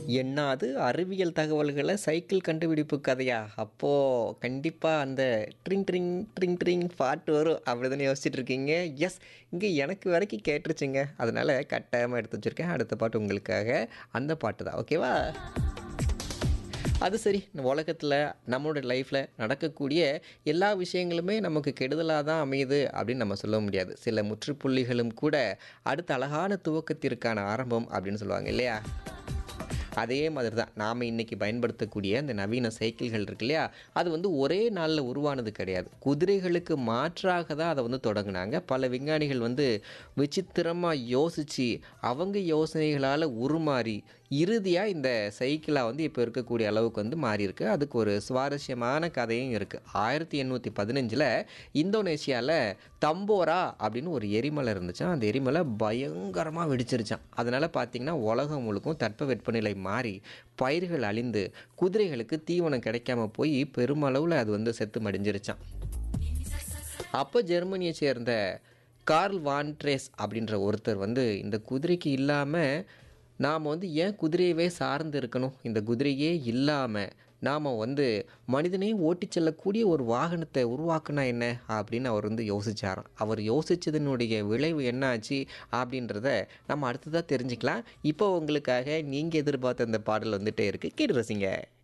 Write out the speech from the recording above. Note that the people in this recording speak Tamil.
என்னாது அறிவியல் தகவல்களை சைக்கிள் கண்டுபிடிப்பு கதையா? அப்போ கண்டிப்பா அந்த ட்ரிங் ட்ரிங் ட்ரிங் ட்ரிங் பாட்டு வரும். அப்படிதானே யோசிச்சுட்டு இருக்கீங்க? எஸ். இங்க எனக்கு வரைக்கும் கேட்டுருச்சுங்க. அதனால கட்டாயமா எடுத்து வச்சிருக்கேன். அடுத்த பாட்டு உங்களுக்காக. அந்த பாட்டு தான். ஓகேவா? அது சரி. உலகத்துல நம்மளோட லைஃப்ல நடக்கக்கூடிய எல்லா விஷயங்களுமே நமக்கு கெடுதலா தான் அமையுது அப்படின்னு நம்ம சொல்ல முடியாது. சில முற்றுப்புள்ளிகளும் கூட அடுத்த அழகான துவக்கத்திற்கான ஆரம்பம் அப்படின்னு சொல்லுவாங்க இல்லையா? அதே மாதிரி தான் நாம இன்னைக்கு பயன்படுத்தக்கூடிய இந்த நவீன சைக்கிள்கள் இருக்கு இல்லையா? அது வந்து ஒரே நாள்ல உருவானது கிடையாது. குதிரைகளுக்கு மாற்றாக தான் அத வந்து தொடங்குனாங்க. பல விஞ்ஞானிகள் வந்து விசித்திரமா யோசிச்சு, அவங்க யோசனைகளால உருமாறி, இறுதியா இந்த சைக்கிளா வந்து இப்ப இருக்கக்கூடிய அளவுக்கு வந்து மாறியிருக்கு. அதுக்கு ஒரு சுவாரஸ்யமான கதையும் இருக்கு. 1815ல இந்தோனேசியால தம்போரா அப்படின்னு ஒரு எரிமலை இருந்துச்சாம். அந்த எரிமலை பயங்கரமா வெடிச்சிருச்சாம். அதனால பார்த்தீங்கன்னா, உலகம் முழுக்கும் தட்பவெப்பநிலை மாறி, பயிர்கள் அழிந்து, குதிரைகளுக்கு தீவனம் கிடைக்காம போய் பெருமளவுல அது வந்து செத்து மடிஞ்சிருச்சாம். அப்ப ஜெர்மனிய சேர்ந்த கார்ல் வான் ட்ரேஸ் அப்படின்ற ஒருத்தர் வந்து, இந்த குதிரைக்கு இல்லாம நாம வந்து ஏன் குதிரையவே சார்ந்து இருக்கணும்? இந்த குதிரையே இல்லாம நாம வந்து மனிதனே ஓட்டிச் செல்லக்கூடிய ஒரு வாகனத்த உருவாக்குனா என்ன? அப்படின்னு அவர் வந்து யோசிச்சாராம். அவர் யோசிச்சதனுடைய விளைவு என்ன ஆச்சு? அப்படின்றத நம்ம அடுத்ததா தெரிஞ்சுக்கலாம். இப்போ உங்களுக்காக நீங்க எதிர்பார்த்த இந்த பாடல் வந்துட்டே இருக்கு. கேட்டு ரசிங்க.